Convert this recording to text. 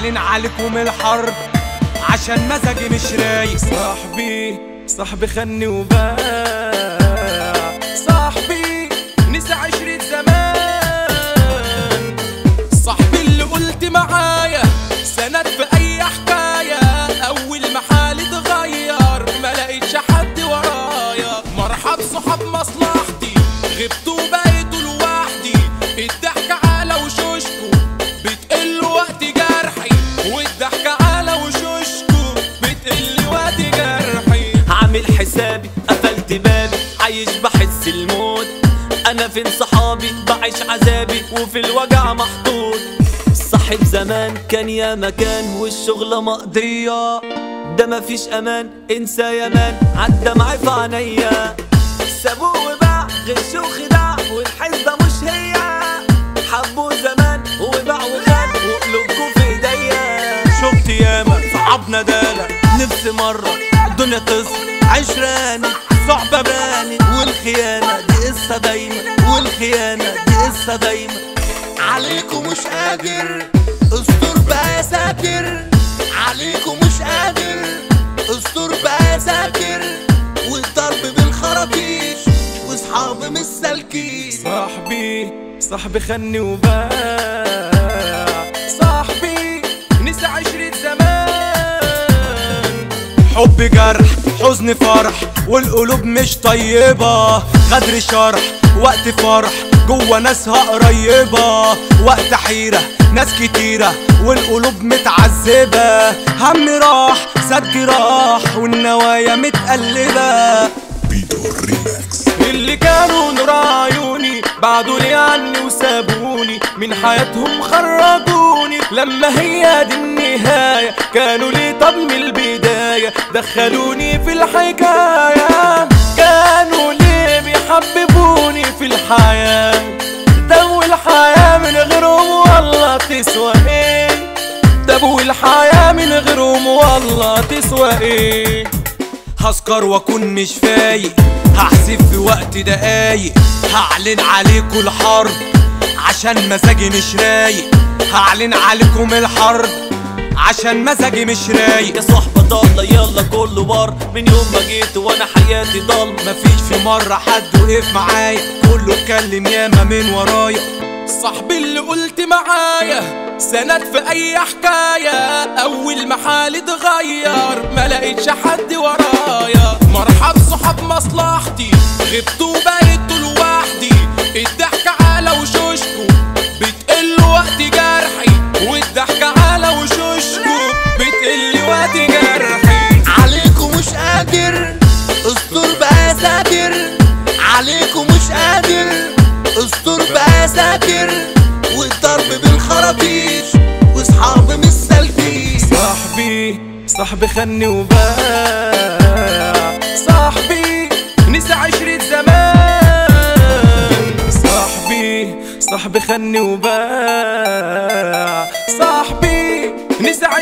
هعلن عليكم الحرب عشان مزاجي مش رايق صاحبي صاحبي خني وباع صاحبي نسى عشرة زمان صاحبي اللي قلت معايا سند في اي حكاية اول ما حالي اتغير ما لقيتش حد ورايا مرحب صحاب مصلحتي غبت وبقيت لوحدي الضحكة على وشوشكو بتقل وقت جرحي والضحكة على وشوشكو بتقل وقت جرحي عامل حسابي قفلت بابي عايش بحس الموت انا فين صحابي بعيش عذابي وفي الوجع محطوط صاحب زمان كان يا مكان والشغلة مقضية ده مفيش امان انسى يا مان عدى معي في عينيا سابوه وباع غش وخداع والحسبة مش هي حبوا زمان وباع وخان وقلوبكوا في ايديا شفت ياما صعبنا دالة نفسي مرة الدنيا تصل عشراني صعبة باني والخيانة دي قصة دايمة والخيانة دي قصة دايمة عليكم مش قادر استر بقى يا ساتر عليكم مش قادر استر بقى يا ساتر والضرب بالخراطيش واصحابي مش سالكين صاحبي صاحبي خني وباع صاحبي نسى عشرة زمان حب جرح حزن فرح والقلوب مش طيبة غدر شرح وقت فرح جوه ناسها قريبة وقت حيرة ناس كتيرة والقلوب متعذبة هم راح سد جراح والنوايا متقلبة اللي كانوا نور عيوني بعدوا لي عني وسابوني من حياتهم خرجوني لما هي دي النهاية كانوا لي طب من البداية دخلوني في الحكاية كانوا ليه بيحببوني في الحياة طب والحياة من غيرهم والله تسوى ايه طب والحياة من غيرهم والله تسوى ايه هسكر واكون مش فايق هحسب في وقت دقايق هعلن عليكم الحرب عشان مزاجي مش رايق هعلن عليكم الحرب عشان مزاجي مش رايق يا صحبة ضالة يلا كله بار من يوم ما جيت وانا حياتي ضلمة مفيش في مرة حد وقف معايا كله اتكلم ياما من ورايا صاحبي اللي قلت معايا سند في اي حكاية اول ما حالي اتغير ما لقيتش حد ورايا مرحب صحاب مصلحتي غبت وبقيت لوحدي الضحكة على وشوشكو بتقل وقت جرحي والضحكة على وشوشكو بتقل وقت جرحي عليكم مش قادر استر بقى يا ساتر عليكم مش قادر استر بقى يا ساتر والضرب بالخراطيش واصحابي مش سالكين صاحبي صاحبي خني وباع صاحبي نسى عشرة زمان صاحبي صاحبي خني وباع صاحبي نسى